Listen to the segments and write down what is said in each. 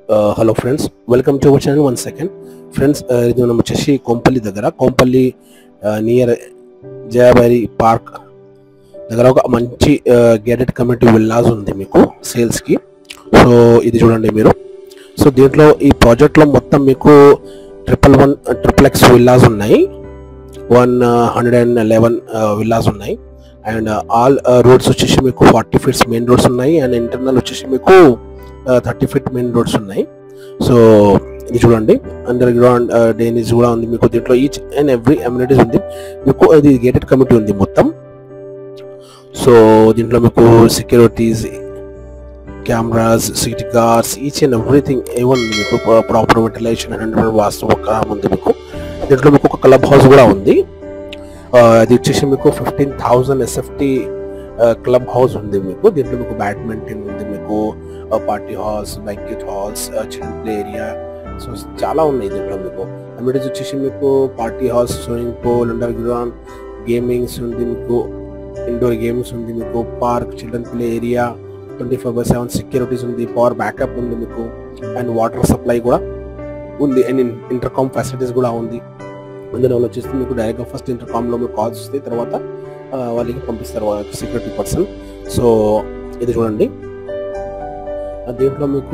hello friends welcome to our channel one second friends ఇది మనం వచ్చేసి కొంపల్లి దగ్గర కొంపల్లి నియర్ జయాబారి పార్క్ దగ్గర ఒక మంచి గేటెడ్ కమ్యూనిటీ విల్లాస్ ఉంది మీకు సేల్స్కి సో ఇది చూడండి మీరు సో దీంట్లో ఈ ప్రాజెక్ట్లో మొత్తం మీకు triple one triple X villas ఉన్నాయి one hundred and eleven villas ఉన్నాయి అండ్ ఆల్ రోడ్స్ వచ్చేసి మీకు ఫార్టీ ఫీట్స్ మెయిన్ రోడ్స్ ఉన్నాయి అండ్ ఇంటర్నల్ వచ్చేసి మీకు థర్టీ ఫీట్ మెయిన్ రోడ్స్ ఉన్నాయి సో ఇది చూడండి అండర్ గ్రౌండ్ డ్రైనేజ్ కూడా ఉంది మీకు దీంట్లో ఈచ్ అండ్ ఎవ్రీ అమ్యూనిటీస్ ఉంది మీకు ఇది గేటెడ్ కమిటీ ఉంది మొత్తం సో దీంట్లో మీకు securities cameras city guards each and everything A one మీకు ప్రాపర్ వెంటిలేషన్ హండ్రెడ్ వాస్తు ప్రకారం ఉంది మీకు దీంట్లో మీకు ఒక క్లబ్ హౌస్ కూడా ఉంది అది వచ్చేసి మీకు fifteen thousand SFT club house ఉంది మీకు దీంట్లో మీకు బ్యాడ్మింటన్ ఉంది మీకు party halls banquet halls children play area so చాలా ఉన్నాయి దీంట్లో మీకు అమ్యూనిటీస్ వచ్చేసి మీకు party halls swimming pool underground gamings ఉంది మీకు ఇండోర్ గేమ్స్ ఉంది మీకు park children play area twenty four by seven securities ఉంది పవర్ బ్యాకప్ ఉంది మీకు అండ్ వాటర్ సప్లై కూడా ఉంది అండ్ ఇంటర్కామ్ ఫెసిలిటీస్ కూడా ఉంది అందులో వాళ్ళు వచ్చేసి మీకు డైరెక్ట్గా ఫస్ట్ ఇంటర్కామ్లో మీకు కాల్స్ వస్తాయి తర్వాత వాళ్ళకి పంపిస్తారు వాళ్ళకి సెక్యూరిటీ పర్సన్ సో ఇది చూడండి దీంట్లో మీకు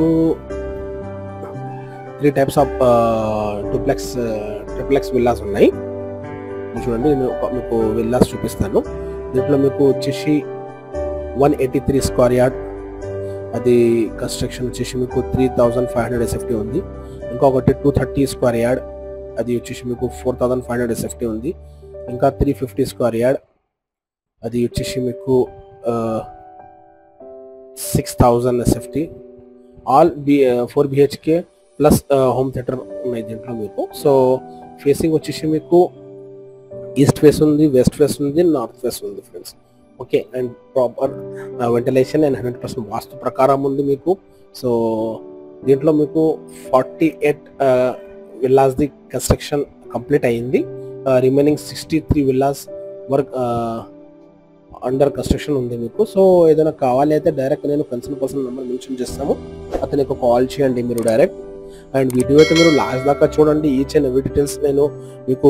three types of duplex triplex villas ఉన్నాయి చూడండి నేను మీకు విల్లాస్ చూపిస్తాను దీంట్లో మీకు వచ్చేసి one eighty three square yard అది కన్స్ట్రక్షన్ వచ్చేసి మీకు three thousand five hundred SFT ఉంది ఇంకొకటి టూ థర్టీ స్క్వేర్ యార్డ్ అది వచ్చేసి మీకు four thousand five hundred SFT ఉంది ఇంకా త్రీ ఫిఫ్టీ స్క్వేర్ యార్డ్ అది వచ్చేసి మీకు six thousand SFT all be four BHK plus home theatre ఉన్నాయి దీంట్లో మీకు సో ఫేసింగ్ వచ్చేసి మీకు ఈస్ట్ ఫేస్ ఉంది వెస్ట్ ఫేస్ ఉంది నార్త్ ఫేస్ ఉంది friends okay and proper ventilation and hundred percent vastu ప్రకారం ఉంది మీకు సో దీంట్లో మీకు forty eight villas the construction complete అయింది remaining sixty three villas work under construction ఉంది మీకు సో ఏదైనా కావాలి అయితే డైరెక్ట్ నేను కన్సర్న్ పర్సన్ నెంబర్ మెన్షన్ చేస్తాము అతనికి కాల్ చేయండి మీరు డైరెక్ట్ అండ్ వీడియో అయితే మీరు లాస్ట్ దాకా చూడండి ఈచ్ అండ్ ఎవ్రీ డీటెయిల్స్ నేను మీకు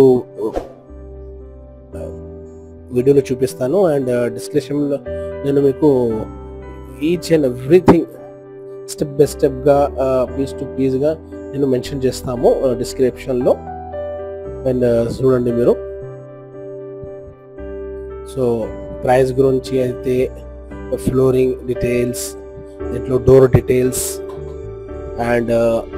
వీడియోలో చూపిస్తాను అండ్ డిస్క్రిప్షన్లో నేను మీకు each and everything step by స్టెప్గా పీస్ టు పీస్గా నేను మెన్షన్ చేస్తాము డిస్క్రిప్షన్లో అండ్ చూడండి మీరు సో ప్రైస్ గురించి అయితే ఫ్లోరింగ్ డీటెయిల్స్ దీంట్లో door details and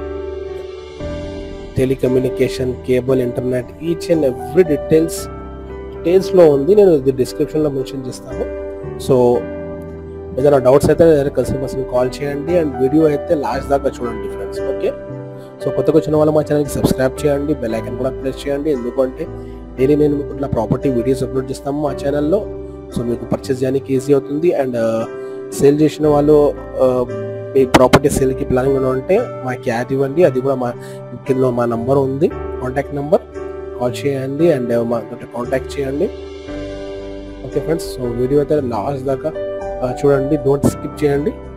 telecommunication cable internet each and every details డీటెయిల్స్లో ఉంది నేను ఇది డిస్క్రిప్షన్లో మెన్షన్ చేస్తాను సో ఏదైనా డౌట్స్ అయితే కన్సల్ట్ పర్సన్ కాల్ చేయండి అండ్ వీడియో అయితే లాస్ట్ దాకా చూడండి ఫ్రెండ్స్ ఓకే సో కొత్తగా వచ్చిన వాళ్ళు మా ఛానల్కి సబ్స్క్రైబ్ చేయండి బెల్ ఐకన్ కూడా ప్రెస్ చేయండి ఎందుకంటే డైలీ నేను మీకు ఇట్లా ప్రాపర్టీ వీడియోస్ అప్లోడ్ చేస్తాము మా ఛానల్లో సో మీకు పర్చేస్ చేయడానికి ఈజీ అవుతుంది అండ్ సేల్ చేసిన వాళ్ళు మీ ప్రాపర్టీ సేల్కి ప్లానింగ్ ఉంటే మాకు యాడ్ ఇవ్వండి అది కూడా మా కింద మా నంబర్ ఉంది కాంటాక్ట్ నెంబర్ కాల్ చేయండి అండ్ మా కాంటాక్ట్ చేయండి ఓకే ఫ్రెండ్స్ సో వీడియో అయితే లాస్ట్ దాకా చూడండి డోంట్ స్కిప్ చేయండి